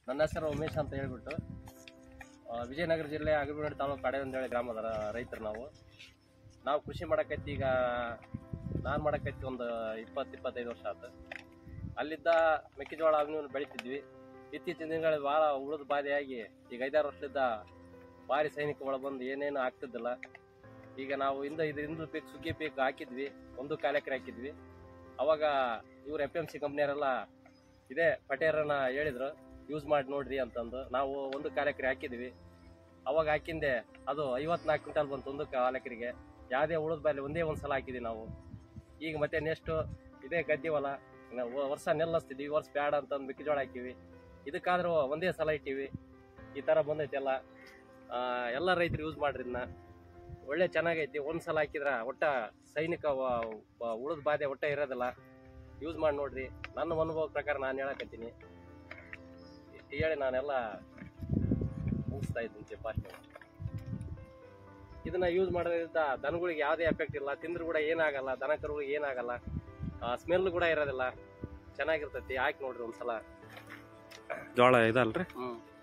ನನ್ನ ಹೆಸರು ಉಮೇಶ್ ಅಂತ ಹೇಳ್ಬಿಟ್ಟು ಆ, ವಿಜಯನಗರ ಜಿಲ್ಲೆ ಅಗಬಿನಡಿ ತಾಲೂಕು ಕಡೆಯೊಂದೇಳಿ ಗ್ರಾಮದ ರ- ರೈತರು ನಾವು ನಾವು ಕೃಷಿ ಮಾಡಕತ್ತಿ ಈಗ ನಾನು ಮಾಡಕತ್ತಿ ಒಂದು ಇಪ್ಪತ್ತು ಇಪ್ಪತ್ತೈದು ವರ್ಷ ಆಯ್ತು ಅಲ್ಲಿದ್ದ ಮೆಕ್ಕೆಜೋಳ ಅವನು ಬೆಳಿತಿದ್ವಿ ಇತ್ತೀಚಿನ ದಿನಗಳಲ್ಲಿ ಭಾಳ ಉಳಿದ ಬಾಧೆಯಾಗಿ ಈಗ ಐದಾರು ವರ್ಷದಿಂದ ಭಾರಿ ಸೈನಿಕಗಳು ಬಂದು ಏನೇನು ಆಗ್ತಿದ್ದಿಲ್ಲ ಈಗ ನಾವು ಇಂದ ಇದು ಇಂದು ಪೀಕ್ ಸುಗ್ಗಿ ಪೀಕ್ ಹಾಕಿದ್ವಿ ಒಂದು ಕಾಲ ಎಕರೆ ಹಾಕಿದ್ವಿ ಅವಾಗ ಇವ್ರು ಎಫ್ ಎಮ್ ಸಿ ಕಂಪ್ನಿಯವರೆಲ್ಲ ಇದೇ ಪಟೇರನ್ನ ಹೇಳಿದ್ರು ಯೂಸ್ ಮಾಡಿ ನೋಡ್ರಿ ಅಂತಂದು ನಾವು ಒಂದು ಕಾಲ ಎಕರೆ ಹಾಕಿದ್ವಿ ಅವಾಗ ಹಾಕಿಂದೆ ಅದು ಐವತ್ನಾಲ್ಕು ಕ್ವಿಂಟಲ್ ಬಂತು ಒಂದು ಕಾಲ ಎಕರೆಗೆ ಯಾವುದೇ ಉಳಿದ ಬಾಲಿ ಒಂದೇ ಒಂದು ಸಲ ಹಾಕಿದ್ವಿ ನಾವು ಈಗ ಮತ್ತೆ ನೆಕ್ಸ್ಟ್ ಇದೇ ಗದ್ದೆ ಹೊಲ ನಾವು ವರ್ಷ ನೆಲ್ಲಸ್ತಿದ್ವಿ ಈ ವರ್ಷ ಬ್ಯಾಡ ಅಂತಂದು ಮೆಕ್ಕೆಜೋಳ ಹಾಕಿವಿ ಇದಕ್ಕಾದ್ರೂ ಒಂದೇ ಸಲ ಇಟ್ಟಿವಿ ಈ ಥರ ಬಂದೈತಿ ಎಲ್ಲ ಆ, ಎಲ್ಲ ರೈತರು ಯೂಸ್ ಮಾಡ್ರಿ ಇದನ್ನ ಒಳ್ಳೆ ಚೆನ್ನಾಗೈತಿ ಒಂದು ಸಲ ಹಾಕಿದ್ರ ಒಟ್ಟ ಸೈನಿಕ ಉಳಿದ ಬಾಧೆ ಒಟ್ಟ ಇರೋದಿಲ್ಲ ಯೂಸ್ ಮಾಡಿ ನೋಡ್ರಿ ನನ್ನ ಅನುಭವ ಪ್ರಕಾರ ನಾನು ಹೇಳಕತ್ತೀನಿ ಇಷ್ಟ್ ಹೇಳಿ ನಾನೆಲ್ಲ ಮುಗಿಸ್ತಾ ಇದ್ದೀನಿ ಫಾಸ್ಟ್ ಇದನ್ನ ಯೂಸ್ ಮಾಡೋದ್ರಿಂದ ದನಗಳಿಗೆ ಯಾವುದೇ ಎಫೆಕ್ಟ್ ಇಲ್ಲ ತಿಂದ್ರು ಕೂಡ ಏನಾಗಲ್ಲ ದನ ಕರುಗಳಿಗೆ ಏನಾಗಲ್ಲ ಸ್ಮೆಲ್ ಕೂಡ ಇರೋದಿಲ್ಲ ಚೆನ್ನಾಗಿರ್ತೈತಿ ಹಾಕಿ ನೋಡ್ರಿ ಒಂದ್ಸಲ ಜೋಳ ಇದಲ್ರಿ ಹ್ಮ್